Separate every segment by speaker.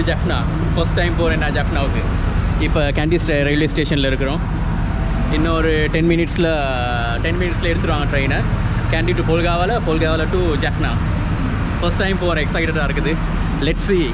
Speaker 1: To Jaffna first time போகிறேன் நான் ஜஃப்னாவுக்கு இப்போ கேண்டிஸ் ரயில்வே ஸ்டேஷனில் இருக்கிறோம் இன்னும் ஒரு டென் மினிட்ஸில் டென் மினிட்ஸில் எடுத்துருவாங்க ட்ரெயினை Kandy to Polgahawela Polgahawela to Jaffna first time போகிறேன் எக்ஸைட்டடாக இருக்குது லெட்ஸ் சி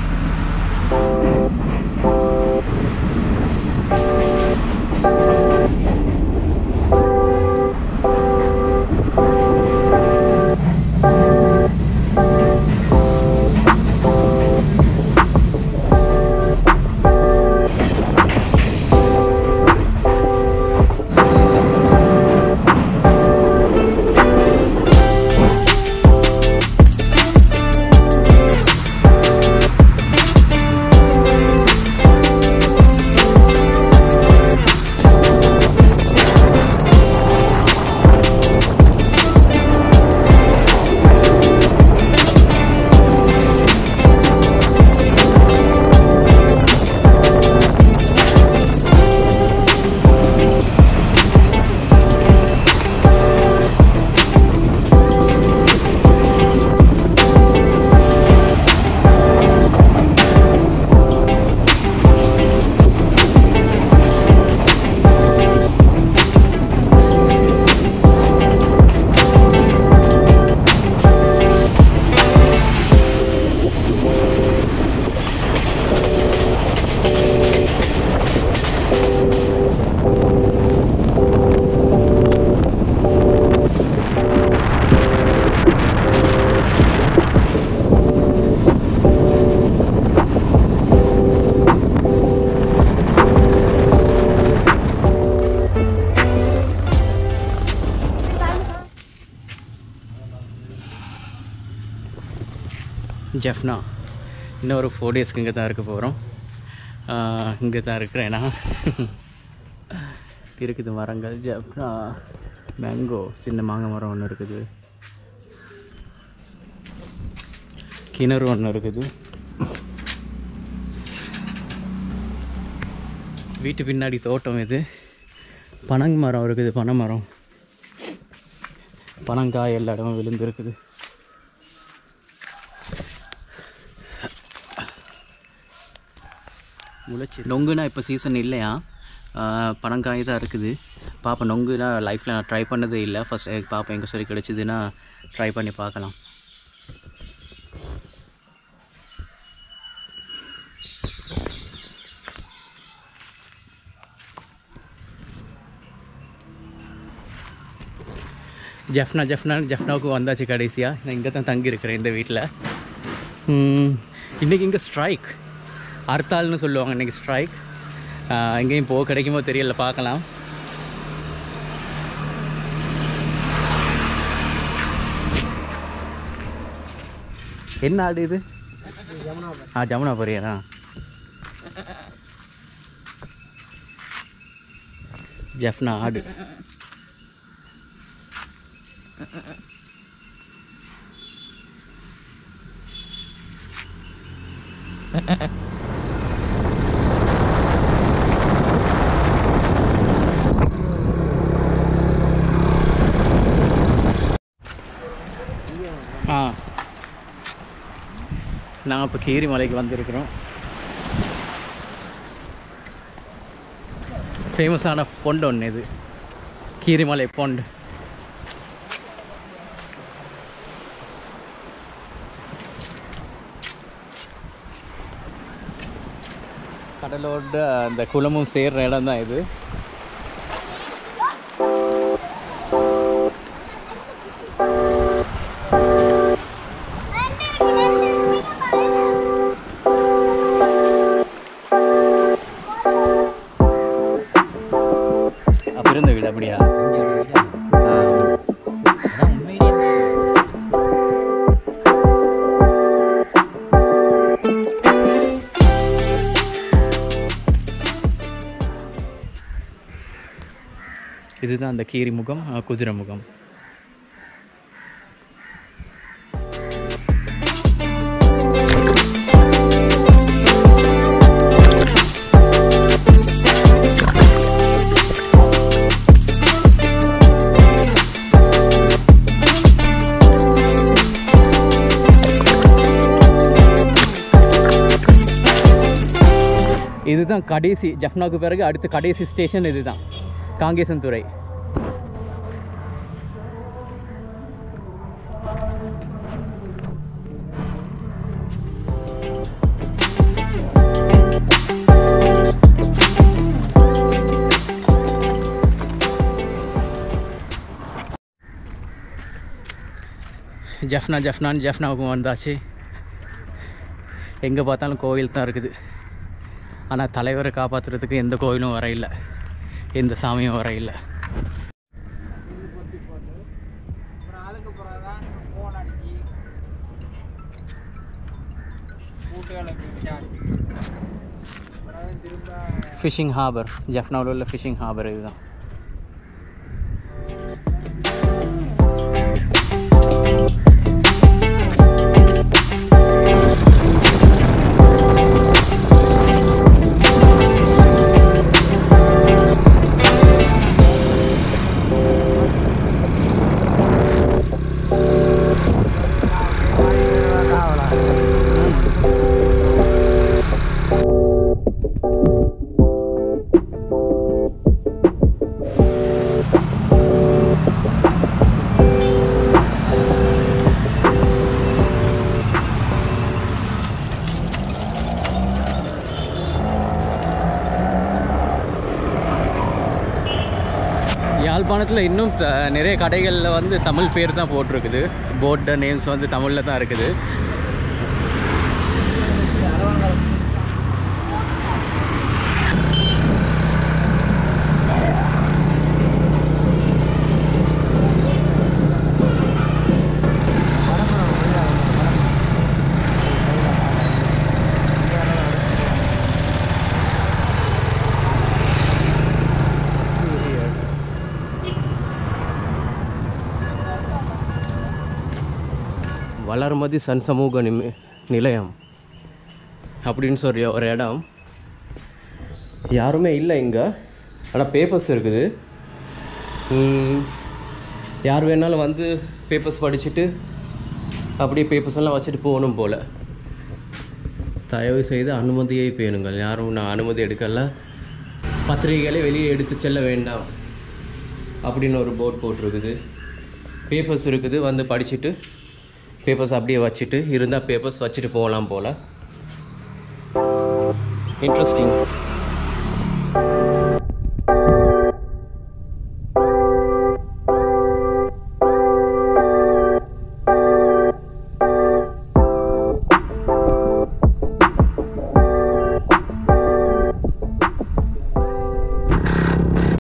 Speaker 1: ஜெஃப்னா இன்னும் ஒரு ஃபோர் டேஸ்க்கு இங்கே தான் இருக்க போகிறோம் இங்கே தான் இருக்கிறேன் நான் இருக்குது மரங்கள் ஜெஃப்னா மேங்கோ சின்ன மாங்காய் மரம் ஒன்று இருக்குது கிணறு ஒன்று இருக்குது வீட்டு பின்னாடி தோட்டம் இது பனங் மரம் இருக்குது பனை மரம் பனங்காய் எல்லா இடமும் விழுந்து இருக்குது முளைச்சி நொங்குனா இப்போ சீசன் இல்லையா ஆஹ் பனங்காய் தான் இருக்குது பாப்பா நொங்குனா லைஃப்பில் நான் ட்ரை பண்ணதே இல்லை ஃபஸ்ட் பாப்பா எங்கே சொல்லி கிடச்சிதுன்னா ட்ரை பண்ணி பார்க்கலாம் ஜெஃப்னா ஜெஃப்னா ஜெஃப்னாவுக்கு வந்தாச்சு கடைசியாக நான் இங்கே தான் தங்கி இருக்கிறேன் இந்த வீட்டில் இன்றைக்கி இங்கே ஸ்ட்ரைக் ஹர்த்தால்னு சொல்லுவாங்க இன்றைக்கி ஸ்ட்ரைக் எங்கேயும் போக கிடைக்குமோ தெரியல பார்க்கலாம் என்ன ஆடு இது ஆ ஜமுனா பொரியரா ஜெஃப்னா ஆடு ஆ நான் இப்போ கீரி மலைக்கு வந்திருக்கிறோம் ஃபேமஸான பொண்டு ஒன்று இது கீரிமலை பொண்டு கடலோட அந்த குளமும் சேர்ற இடம் தான் இது அப்ப இருந்த வீடு அப்படியா ஆ. இதுதான் அந்த கீரி முகம் அஹ், குதிரை முகம் இதுதான் கடைசி ஜஃப்னாவுக்கு பிறகு அடுத்த கடைசி ஸ்டேஷன் இதுதான் காங்கேசன்துறை ஜஃப்னா ஜஃப்னான்னு ஜஃப்னாவுக்கும் வந்தாச்சு எங்கே பார்த்தாலும் கோவில் தான் இருக்குது ஆனால் தலைவரை காப்பாற்றுறதுக்கு எந்த கோவிலும் வர இல்லை எந்த சாமியும் வர இல்லை
Speaker 2: அப்புறம் அதுக்கு பிறகுதான் ஃபோன் அடிச்சு கூட்டுகளுக்கு விசாரிச்சு பிறகு திரும்ப
Speaker 1: ஃபிஷிங் ஹார்பர் ஜஃப்னாவில் உள்ள ஃபிஷிங் ஹார்பர் இதுதான் யாழ்ப்பாணத்தில் இன்னும் த- நிறைய கடைகளில் வந்து தமிழ் பேர் தான் போட்டிருக்குது போர்டு நேம்ஸ் வந்து தமிழில் தான் இருக்குது வளர்மதி சன் சமூக நிமி நிலையம் அப்படின்னு சொல்லி ஒரு இடம் யாருமே இல்லை இங்கே ஆனால் பேப்பர்ஸ் இருக்குது ம், யார் வேணாலும் வந்து பேப்பர்ஸ் படிச்சுட்டு அப்படியே பேப்பர்ஸ் எல்லாம் வச்சுட்டு போகணும் போல் தயவு செய்து அனுமதியை பேணுங்கள் யாரும் நான் அனுமதி எடுக்கல பத்திரிகைகளை வெளியே எடுத்து செல்ல வேண்டாம் அப்படின்னு ஒரு போர்ட் போட்டிருக்குது பேப்பர்ஸ் இருக்குது வந்து படிச்சுட்டு பேப்பர்ஸ் அப்படியே வச்சுட்டு இருந்தால் பேப்பர்ஸ் வச்சுட்டு போகலாம் போல் இன்ட்ரெஸ்டிங்